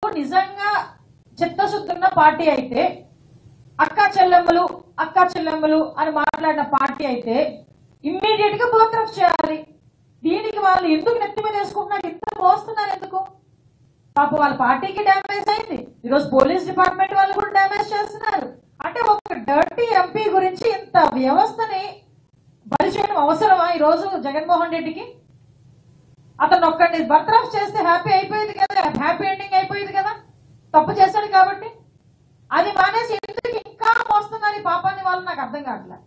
నిజంగా చిత్తశుద్ధున్న పార్టీ అయితే అక్కా చెల్లెమ్మలు అక్కా చెల్లెమ్మలు అని మాట్లాడిన పార్టీ అయితే ఇమ్మీడియట్ గా బర్త్రఫ్ చేయాలి దీనికి వాళ్ళు ఎందుకు నెత్తి మీద వేసుకుంటున్నారు ఇంత మోస్తున్నారు ఎందుకు పాప వాళ్ళ పార్టీకి డ్యామేజ్ అయింది ఈరోజు పోలీస్ డిపార్ట్మెంట్ వాళ్ళు కూడా డ్యామేజ్ చేస్తున్నారు అంటే ఒక డర్టీ ఎంపీ గురించి ఇంత వ్యవస్థని బలి చేయడం అవసరమా ఈ రోజు జగన్మోహన్ రెడ్డికి అతను ఒక్కడిని బర్త్రఫ్ చేస్తే హ్యాపీ అయిపోయింది కదా హ్యాపీ ఎండింగ్ అయిపోయింది కదా తప్పు చేశాడు కాబట్టి అది మానేసి ఎందుకు ఇంకా మోస్తున్నారు ఈ పాపాన్ని వాళ్ళు నాకు అర్థం కావట్లేదు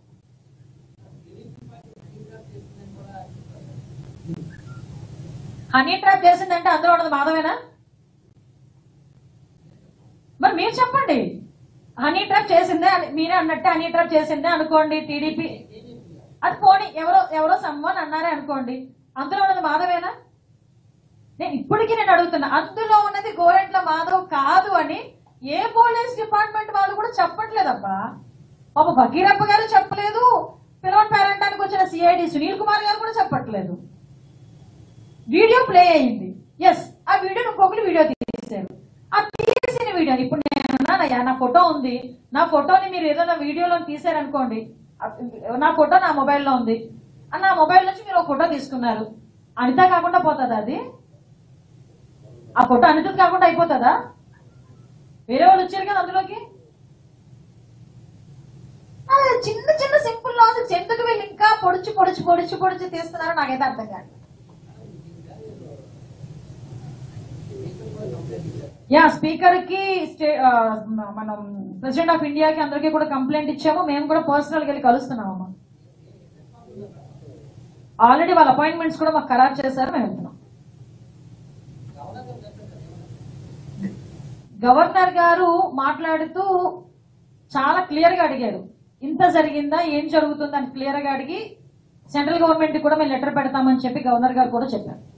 హనీ ట్రాప్ చేసిందంటే అందులో ఉన్నది మాధవేనా మరి మీరు చెప్పండి హనీ ట్రాప్ చేసిందే అని- మీరే అన్నట్టే హనీ ట్రాప్ చేసిందే అనుకోండి టీడీపీ అది పోనీ ఎవరో ఎవరో సమ్మని అన్నారే అనుకోండి అందులో ఉన్నది మాధవేనా నేను ఇప్పటికీ నేను అడుగుతున్నా అందులో ఉన్నది గోరెంట్ల మాధవ్ కాదు అని ఏ పోలీస్ డిపార్ట్మెంట్ వాళ్ళు కూడా చెప్పట్లేదబ్బా పాప భగీరప్ప గారు చెప్పలేదు పిలవన్ పేరంటానికి వచ్చిన సిఐడి సునీల్ కుమార్ గారు కూడా చెప్పట్లేదు వీడియో ప్లే అయింది ఎస్ ఆ వీడియో ఇంకొకరు వీడియో తీశారు ఆ తీసిన వీడియో ఇప్పుడు నేను అన్నానయ్యా నా ఫోటో ఉంది నా ఫోటోని మీరు ఏదైనా వీడియోలో తీసారనుకోండి ఆ- నా ఫోటో నా మొబైల్లో ఉంది ఆ నా మొబైల్ నుంచి మీరు ఒక ఫోటో తీసుకున్నారు అనిత కాకుండా పోతుందా అది ఆ ఫోటో అనితది కాకుండా అయిపోతుందా వేరే వాళ్ళు వచ్చారు కదా అందులోకి ఆ, చిన్న చిన్న సింపుల్ లాజిక్స్ ఎందుకు వీళ్ళు ఇంకా పొడిచి పొడిచి పొడిచి పొడిచి తీస్తున్నారో నాకైతే అర్థం కాదు యా స్పీకర్ కి స్టే- ఆ, మనం ప్రెసిడెంట్ ఆఫ్ ఇండియాకి అందరికీ కూడా కంప్లైంట్ ఇచ్చాము మేము కూడా పర్సనల్ వెళ్ళి కలుస్తున్నాము ఆల్రెడీ వాళ్ళ అపాయింట్మెంట్స్ కూడా మాకు ఖరారు చేశారు మేము వెళ్తున్నాం గవర్నర్ గారు మాట్లాడుతూ చాలా క్లియర్ గా అడిగారు ఇంత జరిగిందా ఏం జరుగుతుంది అని క్లియర్ గా అడిగి సెంట్రల్ గవర్నమెంట్ కూడా మేము లెటర్ పెడతామని చెప్పి గవర్నర్ గారు కూడా చెప్పారు